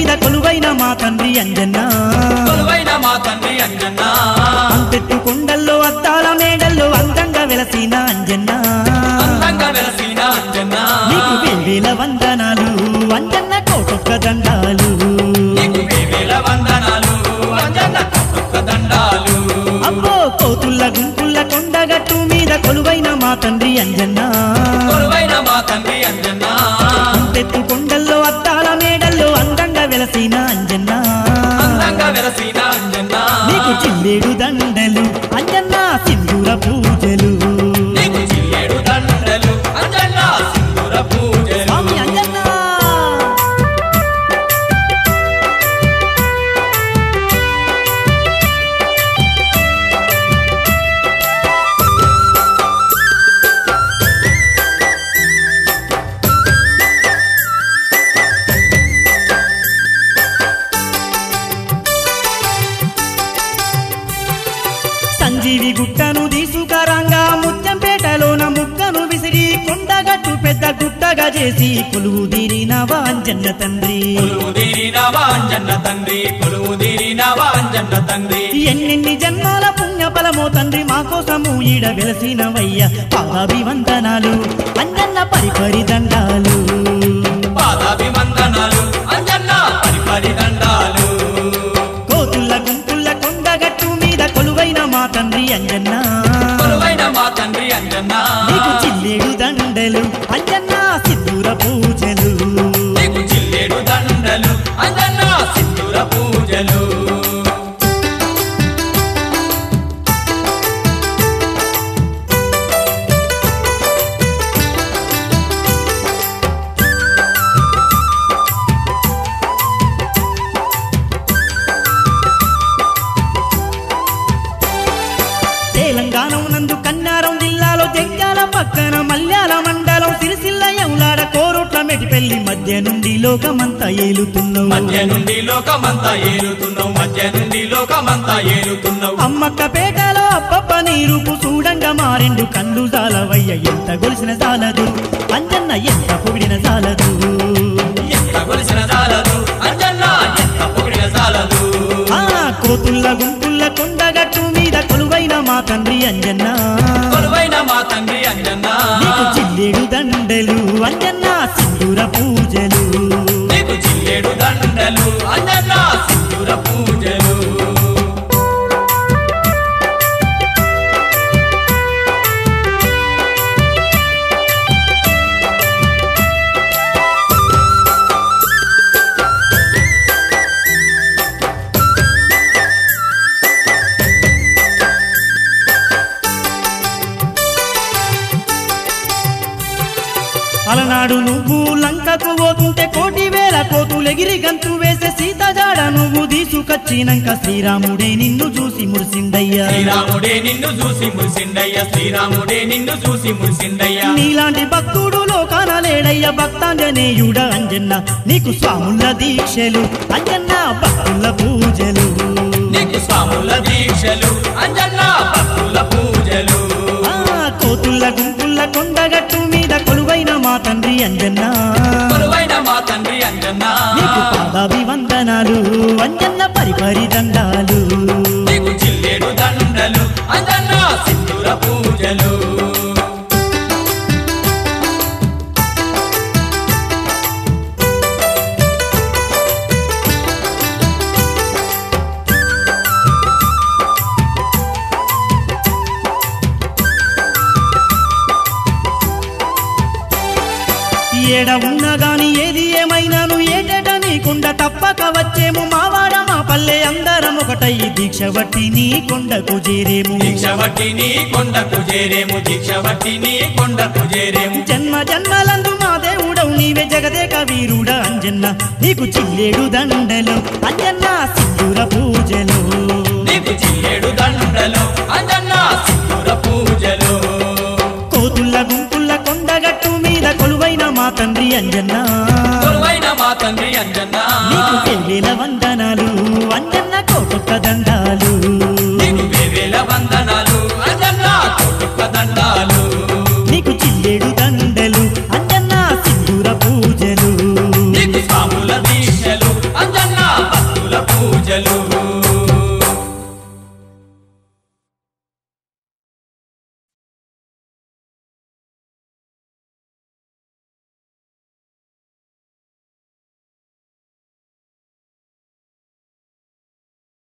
మీద కొలువైన మా తండ్రి అంజన్న కొలువైన మా తండ్రి అంజన్న అంతెత్తు కొండల్లో అద్దాల మేడల్లో అందంగా వెలసిన అంజన్న అందంగా వెలసిన అంజన్న నీకు వేవేల వందనాలు అంజన్న కోటొక్క దండాలు నీకు వేవేల వందనాలు అంజన్న కొత్త దండాలు అబ్బో కోతుల్ల గుంపుల్ల కొండగట్టు మీద కొలువైన మా తండ్రి అంజన్న కొలువైన మా తండ్రి అంజన్న అంతెత్తు కొండల్లో అద్దాల మేడల్లో అందంగా వెలసిన అంజన్న అందంగా వెలసిన అంజన్న నీకు చిల్లేడు దండలు అంజన్న సింధూర పూజలు నీకు చిల్లేడు దండలు అంజన్న సింధూర పూజలు స్వామి అంజన్న సంజీవి గుట్టను తీసుకరంగా ముత్యంపేటలోన ముక్కను విసిరి కొండగట్టు పెద్ద గుట్టగా చేసి కొలువు తీరినవా అంజన్న తండ్రి కొలువు తీరినవా అంజన్న తండ్రి కొలువు తీరినవా అంజన్న తండ్రి ఎన్నెన్ని జన్మాల పుణ్య ఫలమో తండ్రి మా కోసము ఈడ వెలసినవయ్య పాదాభివందనాలు అంజన్న పరిపరి దండాలు పాదాభివందనాలు అంజన్న పరిపరి దండాలు కోతుల్ల గుంపుల్ల కొండగట్టు మీద కొలువైన మా తండ్రి అంజన్న కొలువైన మా తండ్రి అంజన్న నీకు చిల్లేడు దండలు అంజన్న సిద్ధూర పూజలు నీకు చిల్లేడు దండలు అంజన్న సింధూర పూజలు తెలంగాణ నందు కన్నారం జిల్లాలో జంగాల పక్కన మల్యాల మండలం సిరిసిల్ల ఎవులాడ కోరుట్ల మెటిపెల్లి మధ్య నుండి లోకమంతా ఏలుతున్నావు మధ్య నుండి లోకమంతా ఏలుతున్నావు మధ్య నుండి లోకమంతా ఏలుతున్నావు అమ్మక్క పేటలో అప్పప్ప నీరుపు చూడంగా మారెండు కళ్ళు జాలవయ్య ఎంత గొలిసిన జాలదు అంజన్న ఎంత పొగిడిన జాలదు ఎంత కొలిసిన చాలదు అంజన్న ఎంత పొగిడిన చాలదు ఆ కోతుల్ల గుంపుల్ల కొండగట్టు మీద కొలువైన మా తండ్రి అంజన్న కొలువైన మా తండ్రి అంజన్న నీకు చిల్లేడు దండలు అంజన్న సింధూర పూజలు నీకు చిల్లేడు దండలు అంజన్న సింధూర పూజలు అలనాడు నువ్వు లంకకు పోతుంటే కోటి వేల కోతులెగిరి గంతు వేసే సీత జాడ నువ్వు తీసుకొచ్చినాక శ్రీరాముడే నిన్ను చూసి మురిసిందయ్యా శ్రీరాముడే నిన్ను చూసి మురిసిండయ్య శ్రీరాముడే నిన్ను చూసి మురిసిండయ్య నీలాంటి భక్తుడు లోకాన లేడయ్య భక్తాంజనేయుడ అంజన్న నీకు స్వాముల దీక్షలు అంజన్న భక్తుల పూజలు నీకు స్వాముల దీక్షలు అంజన్న భక్తుల పూజలు ఆ కోతుల్ల గుంపుల్ల కొండగట్టు మీద కొలువైన మా తండ్రి అంజన్న కొలువైన మా తండ్రి అంజన్న నీకు పాదాభివందనాలు అంజన్న పరిపరి దండాలు నీకు చిల్లేడు దండలు అంజన్న సింధూర పూజలు ఏడ ఉన్నా గాని ఏది ఏమైనాను ఏటేట నీకుండ తప్పక వచ్చేము మావాడ మా పల్లె అందరం ఒకటై దీక్ష బట్టి నీ కొండకు చేరేము దీక్ష బట్టి నీ కొండకు చేరేము దీక్ష బట్టి నీ కొండకు చేరేము జన్మ జన్మలందు మా దేవుడవు నీవే జగదేక వీరుడ అంజన్న నీకు చిల్లేడు దండలు అంజన్న సింధూర పూజలు నీకు చిల్లేడు దండలు అంజన్న సింధూర పూజలు కోతుల్ల గుంపుల్ల కొండగట్టు మీద కొలువైన మా తండ్రి అంజన్న కొలువైన మా తండ్రి అంజన్న నీకు వేవేల వందనాలు అంజన్న కోటొక్క దండాలు నీకు వేవేల వందనాలు అంజన్న కోటొక్క దండాలు నీకు చిల్లేడు దండలు అంజన్న సింధూర పూజలు నీకు స్వాముల దీక్షలు అంజన్న పూజలు